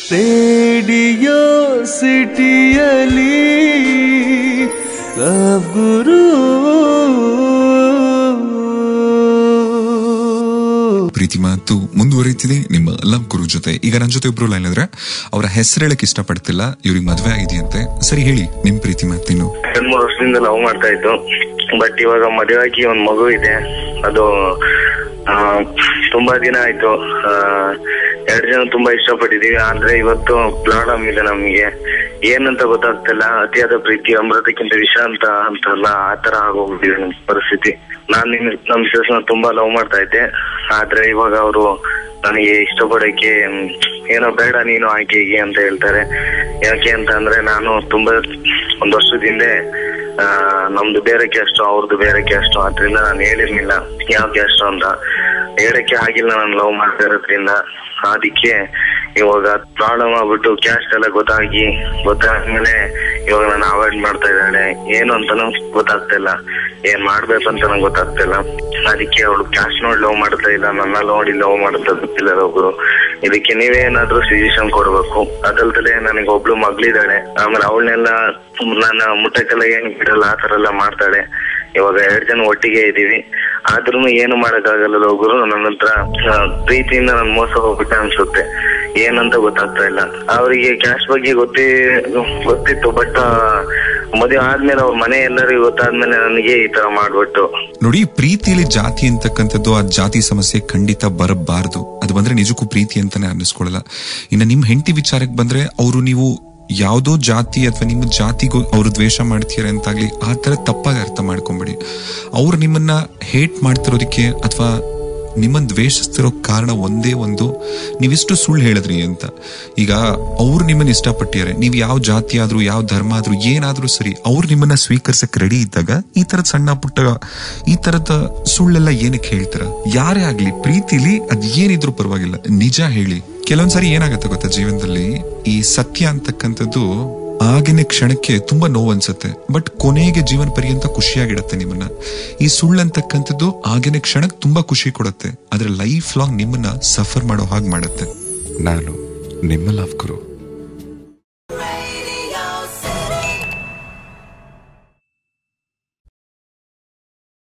radio ಸಿಟಿಯಲಿ love ಗುರು ಪ್ರೀತಿ ಮಾತು ಮುಂದುವರಿತಿದೆ ನಿಮ್ಮ love ಗುರು ಜೊತೆ ಈಗ ನನ್ನ ಜೊತೆ ಒಬ್ರು ಲೈನ್ ಇದ್ರೆ ಅವರ ಹೆಸರು ಹೇಳಕ್ ಇಷ್ಟಪಡ್ತಿಲ್ಲ ಇವ್ರಿಗೆ ಮದ್ವೆ ಆಗಿದೆಯಂತೆ ಸರಿ ಹೇಳಿ ನಿಮ್ ಪ್ರೀತಿ ಮಾತಿನ್ನು ಎರಡ್ ಮೂರು ವರ್ಷದಿಂದ ಲವ್ ಮಾಡ್ತಾ ಇತ್ತು ಬಟ್ ಇವಾಗ ಮದುವೆ ಆಗಿ ಒಂದ್ ಮಗು ಇದೆ ಅದು ಆ, ತುಂಬಾ ದಿನ ಆಯ್ತು ಆ, ಎರಡ್ ಜನ ತುಂಬಾ ಇಷ್ಟಪಟ್ಟಿದೀವಿ ಆದ್ರೆ ಇವತ್ತು ಪ್ರಾಬ್ಲಮ್ ಇದೆ ನಮ್ಗೆ ಏನಂತ ಗೊತ್ತಾಗ್ತಿಲ್ಲ ಅತಿಯಾದ ಪ್ರೀತಿ ಅಮೃತಕ್ಕಿಂತ ವಿಷ ಅಂತ ಅಂತಲ್ಲ ಆತರ ಆಗೋಗ್ಬಿಟ್ಟಿದೆ ನಮ್ ಪರಿಸ್ಥಿತಿ ನಾನ್ ನಿಮ್ ನಮ್ ಮಿಸಸ್ ನ ತುಂಬಾ ಲವ್ ಮಾಡ್ತಾ ಇದ್ದೆ ಆದ್ರೆ ಇವಾಗ ಅವರು ನನಗೆ ಇಷ್ಟಪಡಕ್ಕೆ ಮ್, ಏನೋ ಬೇಡ ನೀನು ಆಕೆ ಹೀಗೆ ಅಂತ ಹೇಳ್ತಾರೆ ಯಾಕೆ ಅಂತ ಅಂದ್ರೆ ನಾನು ತುಂಬಾ ಒಂದ್ ವರ್ಷದ ಹಿಂದೆ ಆ, ನಮ್ದು ಬೇರೆ ಕ್ಯಾಸ್ಟ್ ಅವ್ರದ್ದು ಬೇರೆ ಕ್ಯಾಸ್ಟ್ ಅದ್ರಿಂದ ನಾನು ಹೇಳಿರ್ಲಿಲ್ಲ ಯಾವ ಕ್ಯಾಸ್ಟ್ ಅಂತ ಹೇಳಕ್ಕೆ ಆಗಿಲ್ಲ ನಾನು ಲವ್ ಮಾಡ್ತಾ ಇರೋದ್ರಿಂದ ಅದಕ್ಕೆ ಇವಾಗ ಪ್ರಾಬ್ಲಮ್ ಆಗ್ಬಿಟ್ಟು ಕ್ಯಾಸ್ಟ್ ಎಲ್ಲ ಗೊತ್ತಾಗಿ ಗೊತ್ತಾದ್ಮೇಲೆ ಇವಾಗ ನಾನು ಅವಾಯ್ಡ್ ಮಾಡ್ತಾ ಇದ್ದಾಳೆ ಏನು ಅಂತಾನು ಗೊತ್ತಾಗ್ತಾ ಇಲ್ಲ ಏನ್ ಮಾಡ್ಬೇಕು ಅಂತ ನಂಗೆ ಗೊತ್ತಾಗ್ತಾ ಇಲ್ಲ ಅದಕ್ಕೆ ಅವಳು ಕ್ಯಾಸ್ಟ್ ನೋಡಿ ಲವ್ ಮಾಡ್ತಾ ಇಲ್ಲ ನನ್ನ ನೋಡಿ ಲವ್ ಮಾಡ್ತಾ ಗೊತ್ತಿಲ್ಲ ಒಬ್ರು ಇದಕ್ಕೆ ನೀವೇನಾದ್ರೂ ಸಜೆಷನ್ ಕೊಡ್ಬೇಕು ಅದಲ್ದಲೆ ನನಗೆ ಒಬ್ಳು ಮಗಳಿದ್ದಾಳೆ ಆಮೇಲೆ ಅವಳನ್ನೆಲ್ಲ ನನ್ನ ಮುಟ್ಟಕ್ಕೆಲ್ಲ ಏನ್ ಬಿಡಲ್ಲ ಆ ತರ ಎಲ್ಲ ಮಾಡ್ತಾಳೆ ಇವಾಗ ಎರಡ್ ಜನ ಒಟ್ಟಿಗೆ ಇದೀವಿ ಆದ್ರೂ ಏನು ಮಾಡಕ್ಕಾಗಲ್ಲ ಒಬ್ರು ನನ್ನ ಹತ್ರ ಆ, ಪ್ರೀತಿಯಿಂದ ನಾನು ಮೋಸ ಹೋಗ್ಬಿಟ್ಟೆ ಅನ್ಸುತ್ತೆ ಏನಂತ ಗೊತ್ತಾಗ್ತಾ ಇಲ್ಲ ಅವರಿಗೆ ಕ್ಯಾಶ್ ಬಗ್ಗೆ ಗೊತ್ತಿ ಗೊತ್ತಿತ್ತು ಬಟ್ ಮದುವೆ ಆದ್ಮೇಲೆ ಅವ್ರ ಮನೆ ಎಲ್ಲರಿಗೂ ಗೊತ್ತಾದ್ಮೇಲೆ ನನಗೆ ಈ ತರ ಮಾಡ್ಬಿಟ್ಟು ನೋಡಿ ಪ್ರೀತಿಯಲ್ಲಿ ಜಾತಿ ಅಂತಕ್ಕಂಥದ್ದು ಆ ಜಾತಿ ಸಮಸ್ಯೆ ಖಂಡಿತ ಬರಬಾರದು ಅದು ಬಂದ್ರೆ ನಿಜಕ್ಕೂ ಪ್ರೀತಿ ಅಂತಾನೆ ಅನ್ನಿಸ್ಕೊಳ್ಳಲ್ಲ ಇನ್ನು ನಿಮ್ ಹೆಂಡತಿ ವಿಚಾರಕ್ಕೆ ಬಂದ್ರೆ ಅವರು ನೀವು ಯಾವ್ದೋ ಜಾತಿ ಅಥವಾ ನಿಮ್ಮ ಜಾತಿಗೂ ಅವರು ದ್ವೇಷ ಮಾಡ್ತೀರ ಅಂತಾಗ್ಲಿ ಆ ತರ ತಪ್ಪಾಗಿ ಅರ್ಥ ಮಾಡ್ಕೊಂಬೇಡಿ ಅವ್ರು ನಿಮ್ಮನ್ನ ಹೇಟ್ ಮಾಡ್ತಿರೋದಕ್ಕೆ ಅಥವಾ ನಿಮ್ಮನ್ನ ದ್ವೇಷಿಸ್ತಿರೋ ಕಾರಣ ಒಂದೇ ಒಂದು ನೀವಿಷ್ಟು ಸುಳ್ಳು ಹೇಳಿದ್ರಿ ಅಂತ ಈಗ ಅವ್ರು ನಿಮ್ಮನ್ನ ಇಷ್ಟಪಟ್ಟಿದ್ದಾರೆ ನೀವು ಯಾವ ಜಾತಿ ಆದ್ರೂ ಯಾವ ಧರ್ಮ ಆದ್ರೂ ಏನಾದ್ರೂ ಸರಿ ಅವ್ರು ನಿಮ್ಮನ್ನ ಸ್ವೀಕರಿಸಕ್ ರೆಡಿ ಇದ್ದಾಗ ಈ ತರದ ಸಣ್ಣ ಪುಟ್ಟ ಈ ತರದ ಸುಳ್ಳೆಲ್ಲ ಏನಕ್ಕೆ ಹೇಳ್ತೀರ ಯಾರೇ ಆಗ್ಲಿ ಪ್ರೀತಿಲಿ ಅದ್ ಏನಿದ್ರು ಪರವಾಗಿಲ್ಲ ನಿಜ ಹೇಳಿ ಕೆಲವೊಂದ್ಸರಿ ಏನಾಗತ್ತೆ ಗೊತ್ತಾ ಜೀವನದಲ್ಲಿ ಈ ಸತ್ಯ ಅಂತಕ್ಕಂಥದ್ದು ಆಗಿನ ಕ್ಷಣಕ್ಕೆ ತುಂಬಾ ನೋವು ಅನ್ಸುತ್ತೆ ಬಟ್ ಕೊನೆಗೆ ಜೀವನ ಪರ್ಯಂತ ಖುಷಿಯಾಗಿಡತ್ತೆ ನಿಮ್ಮನ್ನ ಈ ಸುಳ್ಳು ಅಂತಕ್ಕಂಥದ್ದು ಆಗಿನ ಕ್ಷಣಕ್ಕೆ ತುಂಬಾ ಖುಷಿ ಕೊಡುತ್ತೆ ಆದ್ರೆ ಲೈಫ್ ಲಾಂಗ್ ನಿಮ್ಮನ್ನ ಸಫರ್ ಮಾಡೋ ಹಾಗೆ ಮಾಡುತ್ತೆ ನಾನು ನಿಮ್ಮ ಲವ್ ಗುರು